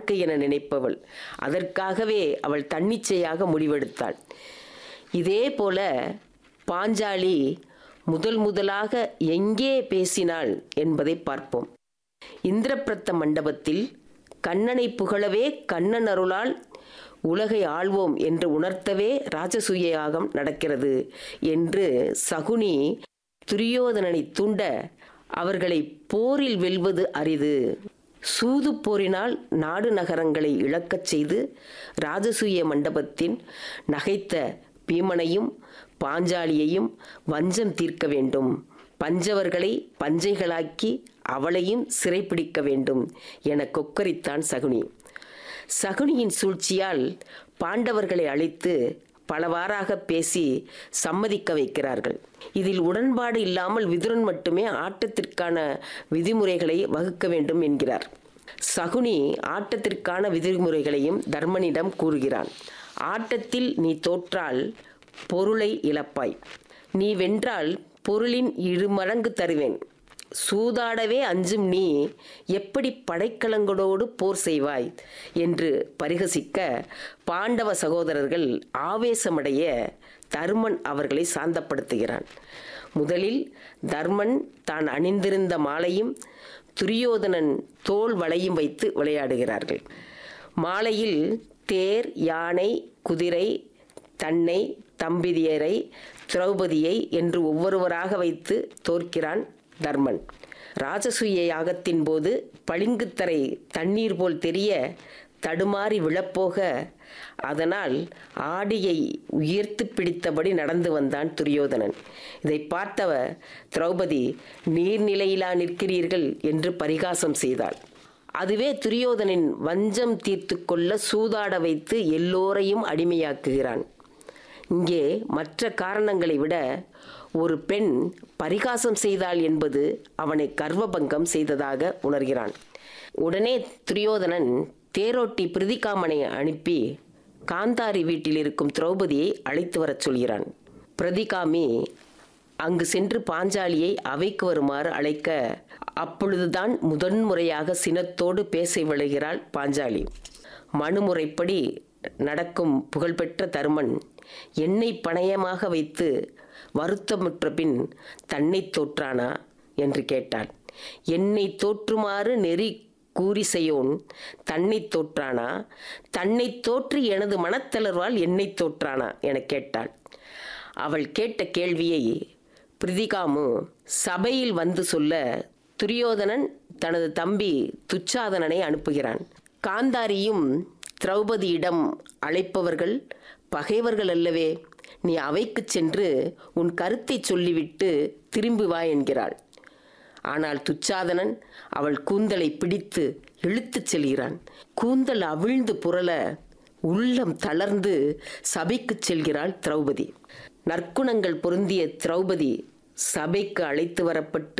வாழ்க்கை என நினைப்பவள் அதற்காகவே அவள் தன்னிச்சையாக முடிவெடுத்தாள் இதே போல பாஞ்சாலி முதல் முதலாக எங்கே பேசினாள் என்பதை பார்ப்போம் இந்திரபிரத்த மண்டபத்தில் கண்ணனை புகழவே கண்ணன் அருளால் உலகை ஆள்வோம் என்று உணர்த்தவே ராஜசூய யாகம் நடக்கிறது என்று சகுனி துரியோதனனை தூண்ட அவர்களை போரில் வெல்வது அரிது சூது போரினால் நாடு நகரங்களை இழக்கச் செய்து ராஜசூய மண்டபத்தின் நகைத்த பீமனையும் பாஞ்சாலியையும் வஞ்சம் தீர்க்க வேண்டும் பஞ்சவர்களை பஞ்சைகளாக்கி அவளையும் சிறைப்பிடிக்க வேண்டும் என கொக்கரித்தான் சகுனி சகுனியின் சூழ்ச்சியால் பாண்டவர்களை அழைத்து பலவாறாக பேசி சம்மதிக்க வைக்கிறார்கள் இதில் உடன்பாடு இல்லாமல் விதுரன் மட்டுமே ஆட்டத்திற்கான விதிமுறைகளை வகுக்க வேண்டும் என்கிறார் சகுனி ஆட்டத்திற்கான விதிமுறைகளையும் தர்மனிடம் கூறுகிறான் ஆட்டத்தில் நீ தோற்றால் பொருளை இழப்பாய் நீ வென்றால் பொருளின் இருமடங்கு தருவேன் சூதாடவே அஞ்சும் நீ எப்படி படைக்கலங்களோடு போர் செய்வாய் என்று பரிகசிக்க பாண்டவ சகோதரர்கள் ஆவேசமடைய தர்மன் அவர்களை சாந்தப்படுத்துகிறான் முதலில் தர்மன் தான் அணிந்திருந்த மாலையும் துரியோதனன் தோல் வளையும் வைத்து விளையாடுகிறார்கள் மாலையில் தேர் யானை குதிரை தன்னை தம்பிதியரை திரௌபதியை என்று ஒவ்வொருவராக வைத்து தோற்கிறான் தர்மன் ராஜசூய யாகத்தின் போது பளிங்குத்தரை தண்ணீர் போல் தெரிய தடுமாறி விழப்போக அதனால் ஆடியை உயர்த்து பிடித்தபடி நடந்து வந்தான் துரியோதனன் இதை பார்த்தவ திரௌபதி நீர்நிலையிலா நிற்கிறீர்கள் என்று பரிகாசம் செய்தாள் அதுவே துரியோதனின் வஞ்சம் தீர்த்து கொள்ள சூதாட வைத்து எல்லோரையும் அடிமையாக்குகிறான் இங்கே மற்ற காரணங்களை விட ஒரு பெண் பரிகாசம் செய்தாள் என்பது அவனை கர்வபங்கம் செய்ததாக உணர்கிறான் உடனே துரியோதனன் தேரோட்டி பிரதிகாமனை அனுப்பி காந்தாரி வீட்டில் இருக்கும் திரௌபதியை அழைத்து வரச் சொல்கிறான் பிரதிகாமி அங்கு சென்று பாஞ்சாலியை அவைக்கு வருமாறு அழைக்க அப்பொழுதுதான் முதன்முறையாக சினத்தோடு பேச விழுகிறாள் பாஞ்சாலி மனுமுறைப்படி நடக்கும் புகழ்பெற்ற தருமன் என்னை பணயமாக வைத்து வருத்தமுற்ற பின் தன்னை தோற்றானா என்று கேட்டாள் என்னை தோற்றுமாறு நெறி கூறி செய்யோன் தன்னை தோற்றானா தன்னை தோற்றி எனது மனத்தளர்வால் என்னை தோற்றானா என கேட்டாள் அவள் கேட்ட கேள்வியை பிரிதிகாமு சபையில் வந்து சொல்ல துரியோதனன் தனது தம்பி துச்சாதனனை அனுப்புகிறான் காந்தாரியும் திரௌபதியிடம் அழைப்பவர்கள் பகைவர்கள் அல்லவே நீ அவைக்கு சென்று உன் கருத்தை சொல்லிவிட்டு திரும்பி வா என்கிறாள் ஆனால் துச்சாதனன் அவள் கூந்தலை பிடித்து இழுத்துச் செல்கிறான் கூந்தல் அவிழ்ந்து புரள உள்ளம் தளர்ந்து சபைக்குச் செல்கிறாள் திரௌபதி நற்குணங்கள் பொருந்திய திரௌபதி சபைக்கு அழைத்து வரப்பட்டு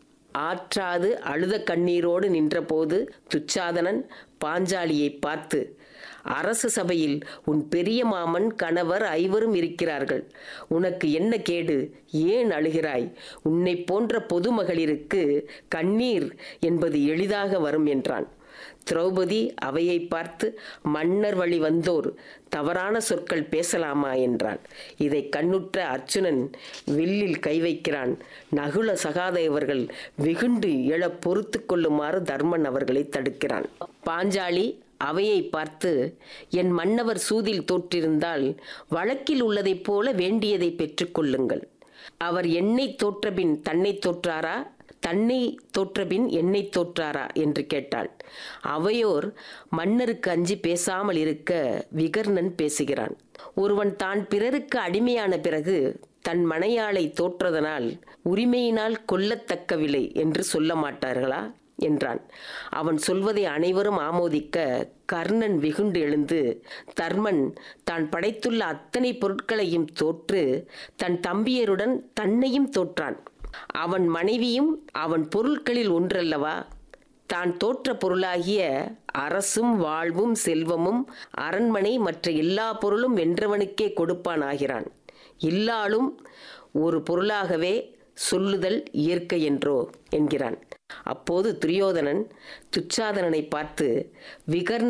ஆற்றாது அழுத கண்ணீரோடு நின்றபோது துச்சாதனன் பாஞ்சாலியை பார்த்து அரசு சபையில் உன் பெரிய மாமன் கணவர் ஐவரும் இருக்கிறார்கள் உனக்கு என்ன கேடு ஏன் அழுகிறாய் உன்னை போன்ற பொதுமகளிருக்கு கண்ணீர் என்பது எளிதாக வரும் என்றான் திரௌபதி அவையை பார்த்து மன்னர் வழி வந்தோர் தவறான சொற்கள் பேசலாமா என்றான் இதை கண்ணுற்ற அர்ச்சுனன் வில்லில் கை வைக்கிறான் நகுல சகாதேவர்கள் வெகுண்டு எழ பொறுத்து கொள்ளுமாறு தர்மன் அவர்களை தடுக்கிறான் பாஞ்சாலி அவையை பார்த்து என் மன்னவர் சூதில் தோற்றிருந்தால் வழக்கில் உள்ளதைப் போல வேண்டியதை பெற்றுக்கொள்ளுங்கள் அவர் என்னை தோற்றபின் தன்னை தோற்றாரா தன்னை தோற்றபின் என்னை தோற்றாரா என்று கேட்டாள் அவையோர் மன்னருக்கு அஞ்சி பேசாமல் இருக்க விகர்ணன் பேசுகிறான் ஒருவன் தான் பிறருக்கு அடிமையான பிறகு தன் மனையாளை தோற்றதனால் உரிமையினால் கொல்லத்தக்கவில்லை என்று சொல்ல மாட்டார்களா என்றான் அவன் சொல்வதை அனைவரும் ஆமோதிக்க கர்ணன் வெகுண்டு எழுந்து தர்மன் தான் படைத்துள்ள அத்தனை பொருட்களையும் தோற்று தன் தம்பியருடன் தன்னையும் தோற்றான் அவன் மனைவியும் அவன் பொருட்களில் ஒன்றல்லவா தான் தோற்ற பொருளாகிய அரசும் வாழ்வும் செல்வமும் அரண்மனை மற்ற எல்லா பொருளும் வென்றவனுக்கே கொடுப்பான் ஆகிறான் இல்லாலும் ஒரு பொருளாகவே சொல்லுதல் இயற்கை என்றோ என்கிறான் அப்போது துரியோதனன் துச்சாதனனை பார்த்து விகர்ண